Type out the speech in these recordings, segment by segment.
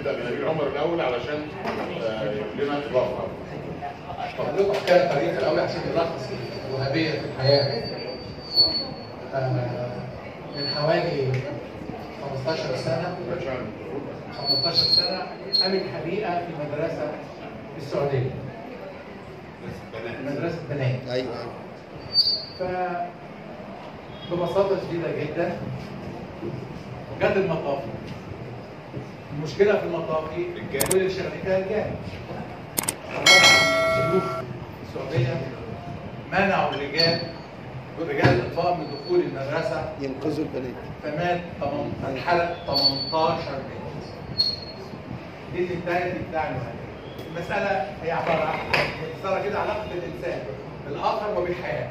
نبدا بنبيل عمر الاول علشان آه، يقول لنا اضافه حضرتك كان طريق الاول عشان يلخص الوهابيه في الحياه آه، من حوالي 15 سنه عشان 15 سنه قامت حريقه في مدرسه في السعوديه مدرسه بنات ايوه ف ببساطه شديده جدا جت المطافي المشكله في المطافي رجال. كل اللي شغالين فيها رجال طبعا شيوخ السعوديه منعوا الرجال الرجال الاطفاء من دخول المدرسه ينقذوا البنات فمات 8 اتحرق 18 بيت دي اللي انتهت بتاع الوهابية. المسألة هي عبارة عن باختصار كده علاقة الإنسان بالآخر وبالحياة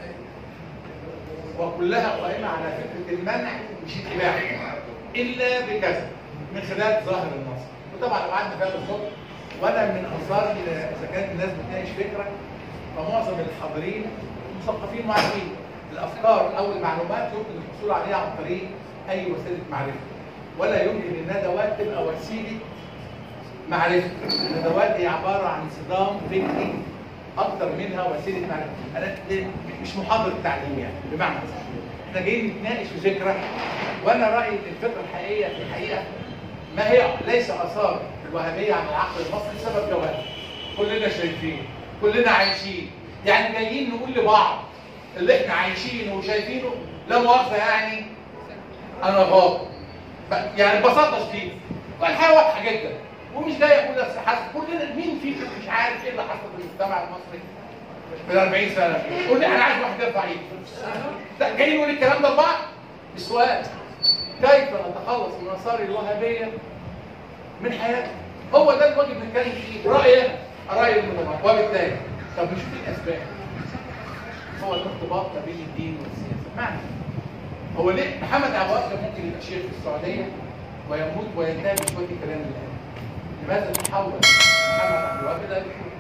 وكلها قائمة على فكرة المنع مش الإباحة إلا بكذا من خلال ظاهر النص وطبعا لو قعدنا فيها الصبح وأنا من أنصار ال- إذا كانت الناس بتناقش فكرة فمعظم الحاضرين مثقفين وعارفين الأفكار أو المعلومات يمكن الحصول عليها عن طريق أي وسيلة معرفة ولا يمكن الندوات تبقى وسيلة معرفة الندوات هي عبارة عن صدام فكري أكتر منها وسيلة معرفة أنا دي مش محاضرة تعليم يعني بمعنى أصح احنا جايين نتناقش في فكرة وأنا رأيي إن الفكرة الحقيقية في الحقيقة ما هي ليس آثار الوهابية على العقل المصري سبب جواز كلنا شايفين كلنا عايشين يعني جايين نقول لبعض اللي احنا عايشينه وشايفينه لا مؤاخذة يعني أنا غلط ب- يعني ببساطه شديده والحياه واضحه جدا ومش جاي اقول بس حاسس كلنا مين فيكم مش عارف ايه اللي حصل في المجتمع المصري في ال 40 سنه يقول لي انا عايز واحد يرفع ايده لا جاي يقول الكلام ده لبعض السؤال كيف نتخلص من اثار الوهابيه من حياتنا هو ده الواجب اللي نتكلم فيه رايي انا راي المجتمع وبالتالي طب نشوف الاسباب هو الارتباط ما بين الدين والسياسه معنى هو ليه محمد عواد كان ممكن يبقى شيخ في السعوديه ويموت وينتهي بشويه الكلام الان لماذا تحول محمد عبد الوهاب الى دكتور؟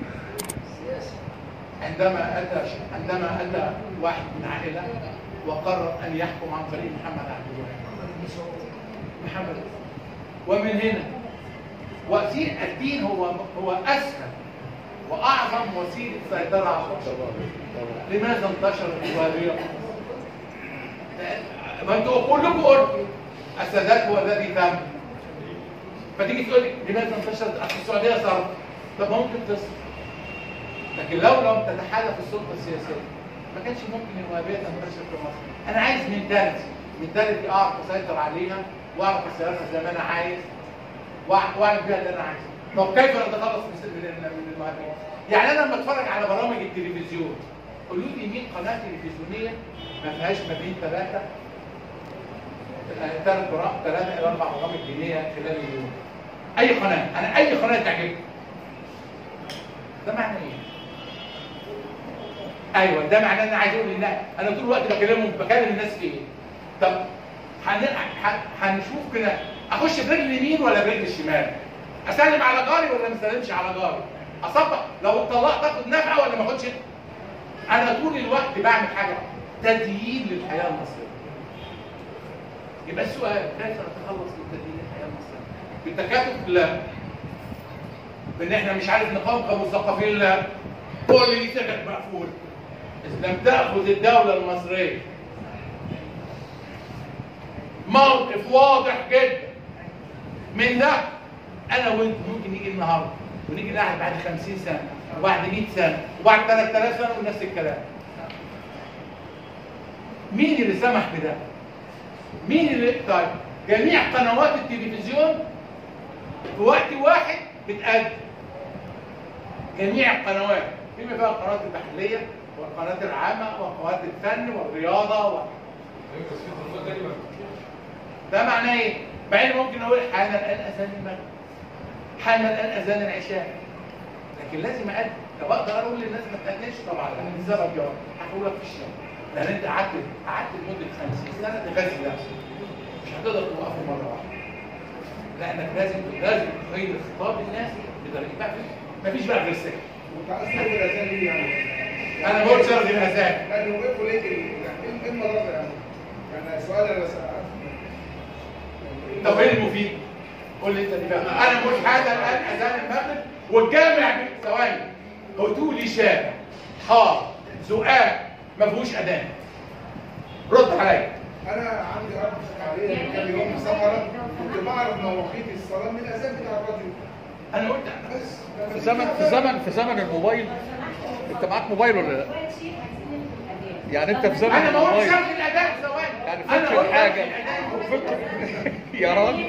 عندما اتى عندما اتى واحد من عائله وقرر ان يحكم عن طريق محمد عبد الوهاب محمد ومن هنا وسيله الدين هو هو اسهل واعظم وسيله سيطره على البشر لماذا انتشرت الوهابيه ما انتوا كلكم قلتوا السادات هو الذي تم فتيجي تقول لي لماذا انتشرت أصل السعوديه صارت طب ما ممكن تصل لكن لو لم تتحالف السلطه السياسيه ما كانش ممكن الوهابيه تنتشر في مصر انا عايز منتاليتي منتاليتي اعرف اسيطر عليها واعرف اسيرها زي ما انا عايز وأع- واعمل بيها اللي انا عايزه طب كيف نتخلص من من من الوهابيه؟ يعني انا لما اتفرج على برامج التلفزيون قولوا لي مين قناه تلفزيونيه ما فيهاش ما بين ثلاثه ثلاث برامج ثلاثه الى اربع برامج دينيه خلال اليوم اي قناه انا اي قناه تعجبني ده معنى ايه؟ ايوه ده معناه ان انا عايز اقول لله انا طول الوقت بكلمهم بكلم الناس في ايه؟ طب هن- ه- هنشوف كده اخش برجل اليمين ولا برجل الشمال؟ اسلم على جاري ولا ما اسلمش على جاري؟ اصبح لو اتطلقت اخد نفعه ولا ما اخدش؟ انا طول الوقت بعمل حاجه تديين للحياه المصريه. يبقى السؤال كيف نتخلص من تدين الحياه المصريه؟ بالتكاتف لا. بان احنا مش عارف نقاوم كمثقفين لا. كل دي سكك مقفول. اذا لم تاخذ الدوله المصريه موقف واضح جدا من ده انا وانت ممكن نيجي النهارده ونيجي نقعد بعد 50 سنه وبعد 100 سنه وبعد 3000 سنه ونفس الكلام. مين اللي سمح بده؟ مين اللي طيب جميع قنوات التلفزيون في وقت واحد بتأدي جميع القنوات بما فيها القنوات البحرية والقنوات العامة وقنوات الفن والرياضة و... ده معناه ايه؟ مع ان ممكن اقول حان الان اذان المغرب حان الان اذان العشاء لكن لازم أدي طب اقدر اقول للناس ما تأديش طبعا انا السبب جواب هقول لك في الشارع لان انت قعدت قعدت لمده 50 سنه تغذي نفسك مش هتقدر توقفه مره واحده لانك لازم لازم تغير خطاب الناس بطريقه بقى مفيش بقى غير سكه وانت عايز تقول الاذان ليه يعني؟ انا بقول شرط الاذان لكن وقفوا ليه كده؟ يعني ايه إيه المضره يعني؟ يعني سؤال انا سألت طب ايه المفيد؟ قول لي انت اللي فاهم انا بقول هذا الان اذان المغرب والجامع ثواني هدوء لي شارع حار زقاق ما فيهوش اذان رد عليا انا عندي رد عليه من كام يوم سفرا كنت بعرف مواقيت الصلاه من الاذان بتاع الراديو انا قلت بس في زمن في زمن في زمن الموبايل انت معاك موبايل ولا لا؟ يعني انت في زمن انا ما قلتش الموبايل الغي الاذان ثواني يعني انا فكر قلت حاجه الغي الأذان. فكر يا راجل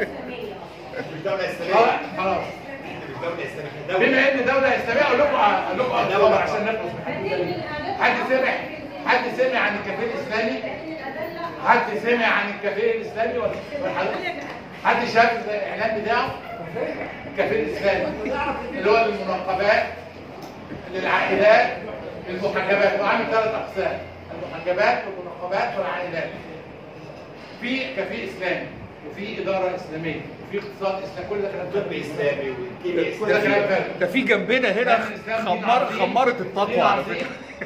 الدولة الإسلامية خلاص خلاص الدولة الإسلامية بما ان دوله اسلاميه اقول لكم اقول لكم أخبار عشان نخلص من حد سمع حد سمع عن الكافيه الاسلامي حد سمع عن الكافيه الاسلامي ولا ولا حد حد شاف الاعلان بتاعه الكافيه الاسلامي اللي هو للمنقبات للعائلات للمحجبات هو عامل ثلاث اقسام المحجبات والمنقبات والعائلات في كافيه اسلامي وفي اداره اسلاميه وفي اقتصاد اسلامي كل ده كلام طب فارغ. إسلامي والكيمياء كل ده كلام إسلامي فارغ ده في جنبنا هنا خمر خمرت التقوى على فكره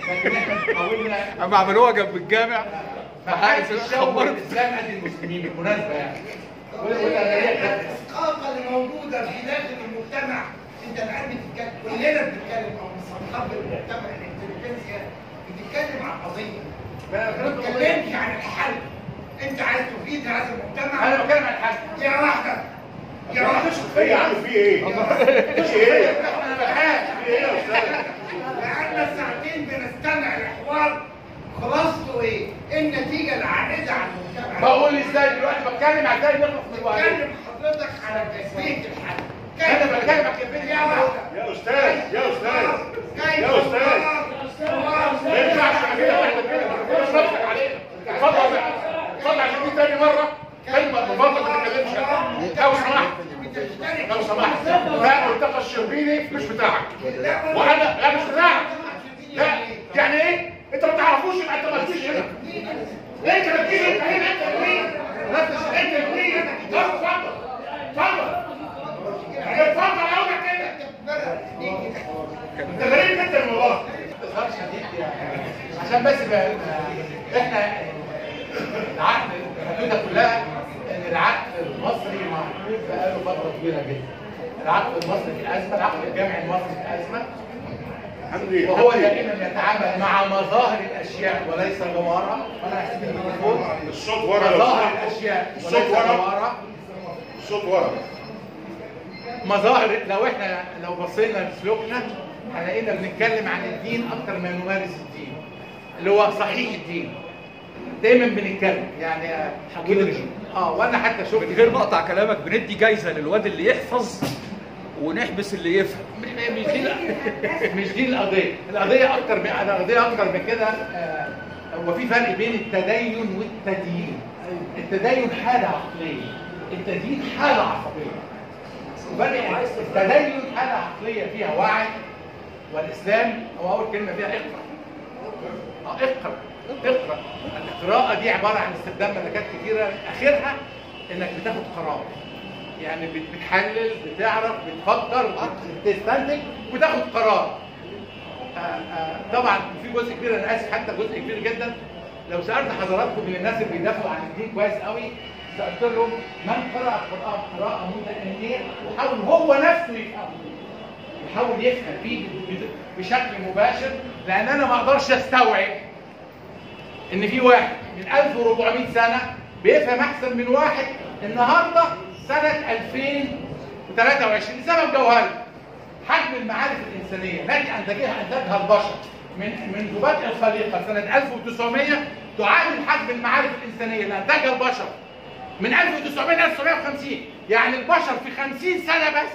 اما عملوها جنب الجامع فحارس الشوق الاسلام قد المسلمين بالمناسبه يعني ولا ولا هي كانت الثقافة اللي موجودة في داخل المجتمع انت الان بتتكلم كلنا بنتكلم او بنصنف المجتمع الانتليجنسيا بتتكلم عن قضية ما بتتكلمش عن الحل انت عايز تفيد هذا المجتمع انا بتكلم عن الحل يا واحدة يا واحدة ايه يا عم في ايه؟ في ايه؟ انا بخاف في ايه يا استاذ؟ لأن ساعتين بنستمع لحوار خلاصته ايه؟ النتيجة العائدة على المجتمع بقول ازاي دلوقتي بتكلم عن ازاي نخلص من الوعي بتكلم حضرتك على كيفية الحل انا بتكلم عن كيفيه يا الحل واحدة يا استاذ يا استاذ كيف يا استاذ ما ينفعش على كده واحده كده كده صدق علينا اتفضل بقى اتفضل عشان دي تاني مره كلمه بفضل ما تتكلمش لو سمحت لو سمحت لا ملتقى الشربيني مش بتاعك وانا لا مش بتاعك لا يعني ايه انت ما تعرفوش يبقى انت ما تجيش هنا انت ما تجيش انت هنا انت مين انت انت مين اتفضل اتفضل اتفضل اقول لك كده انت غريب جدا والله اظهار شديد يعني عشان بس بقى احنا العقد الحدوده كلها ان العقد المصري معقود بقاله فتره كبيره جدا العقد المصري في ازمه العقد الجامعي المصري في ازمه الحمد لله وهو دائما يتعامل مع مظاهر الاشياء وليس جوهرها وانا هسيب الميكروفون الصوت ورا لو مظاهر سمحت. الاشياء الصوت وليس ورا جوهرها الصوت ورا مظاهر لو احنا لو بصينا لسلوكنا هنلاقينا بنتكلم عن الدين اكتر ما نمارس الدين اللي هو صحيح الدين دايما بنتكلم يعني حكيم اه وانا حتى شفت من غير ما اقطع كلامك بندي جايزه للواد اللي يحفظ ونحبس اللي يفهم مش مش دي مش دي القضيه القضيه اكتر من القضيه اكتر من كده آه، هو في فرق بين التدين والتدين التدين حاله عقليه التدين حاله عصبيه فرق التدين حاله عقليه فيها وعي والاسلام هو اول كلمه فيها اقرا اه اقرا اقرا القراءه دي عباره عن استخدام ملكات كتيره اخرها انك بتاخد قرار يعني بت- بتحلل بتعرف بتفكر بتستنتج وتاخد قرار آه، آه، طبعا في جزء كبير انا اسف حتى جزء كبير جدا لو سالت حضراتكم من الناس اللي بيدافعوا عن الدين كويس قوي سالت لهم من قرأ القرآن قراءة متأنية وحاول هو نفسه يفهمه يحاول يفهم فيه ب- بشكل مباشر لان انا ما اقدرش استوعب ان في واحد من 1400 سنه بيفهم احسن من واحد النهارده سنه 2023 لسبب جوهري حجم المعارف الانسانيه التي انتجها انتجها البشر من منذ بدء الخليقه سنه 1900 تعادل حجم المعارف الانسانيه اللي انتجها البشر من 1900 ل 1950 يعني البشر في 50 سنه بس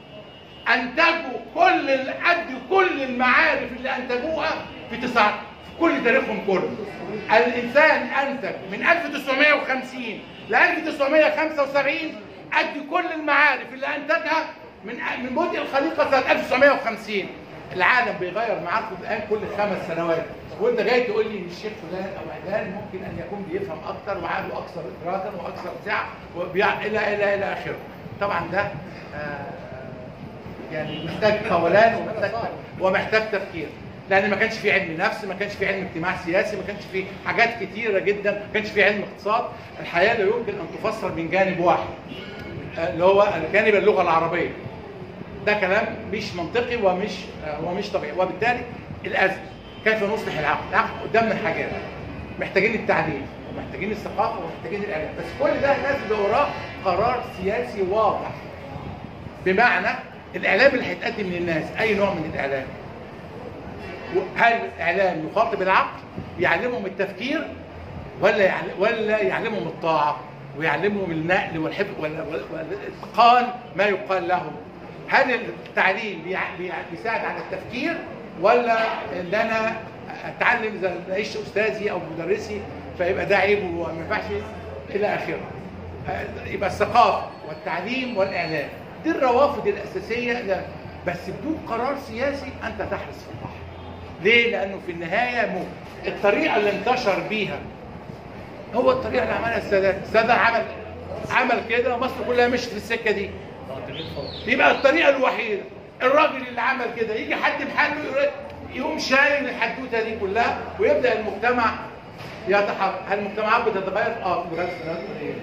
انتجوا كل ال- قد كل المعارف اللي انتجوها في تسعة في كل تاريخهم كله الانسان انتج من 1950 ل 1975 قد كل المعارف اللي انتجها من من بدء الخليقه سنه 1950 العالم بيغير معارفه الان كل خمس سنوات وانت جاي تقول لي ان الشيخ فلان او علان ممكن ان يكون بيفهم اكتر وعقله اكثر ادراكا واكثر سعه وبيع- الى الى الى اخره طبعا ده آه، يعني محتاج قولان ومحتاج ومحتاج تفكير لان ما كانش في علم نفس ما كانش في علم اجتماع سياسي ما كانش في حاجات كتيره جدا ما كانش في علم اقتصاد الحياه لا يمكن ان تفسر من جانب واحد اللي هو جانب اللغه العربيه ده كلام مش منطقي ومش ومش طبيعي وبالتالي الازمه كيف نصلح العقل؟ العقل قدامنا حاجات محتاجين التعليم ومحتاجين الثقافه ومحتاجين الاعلام بس كل ده لازم وراه قرار سياسي واضح بمعنى الاعلام اللي هيتقدم للناس اي نوع من الاعلام هل الاعلام يخاطب العقل يعلمهم التفكير ولا يعل- ولا يعلمهم الطاعه ويعلمهم النقل والحفظ ولا- ولا- والاتقان ما يقال لهم هل التعليم بيع- بيع- بيساعد على التفكير ولا ان انا اتعلم زي ما اعيش استاذي او مدرسي فيبقى ده عيب وما ينفعش الى اخره آه، يبقى الثقافه والتعليم والاعلام دي الروافد الاساسيه لا. بس بدون قرار سياسي انت تحرس في البحر ليه؟ لانه في النهايه مو الطريقه اللي انتشر بيها هو الطريقه اللي عملها السادات، السادات عمل عمل كده مصر كلها مشت في السكه دي. يبقى الطريقه الوحيده الراجل اللي عمل كده يجي حد محله يقول- يقوم شايل الحدوته دي كلها ويبدا المجتمع يتحرك، هل المجتمعات بتتغير؟ اه بتتغير سنوات قليله.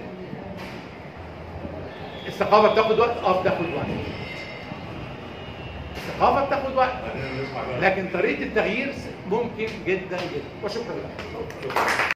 الثقافه بتاخد وقت؟ اه بتاخد وقت. الثقافه بتاخد وقت لكن طريقه التغيير ممكن جدا جدا وشكرا لك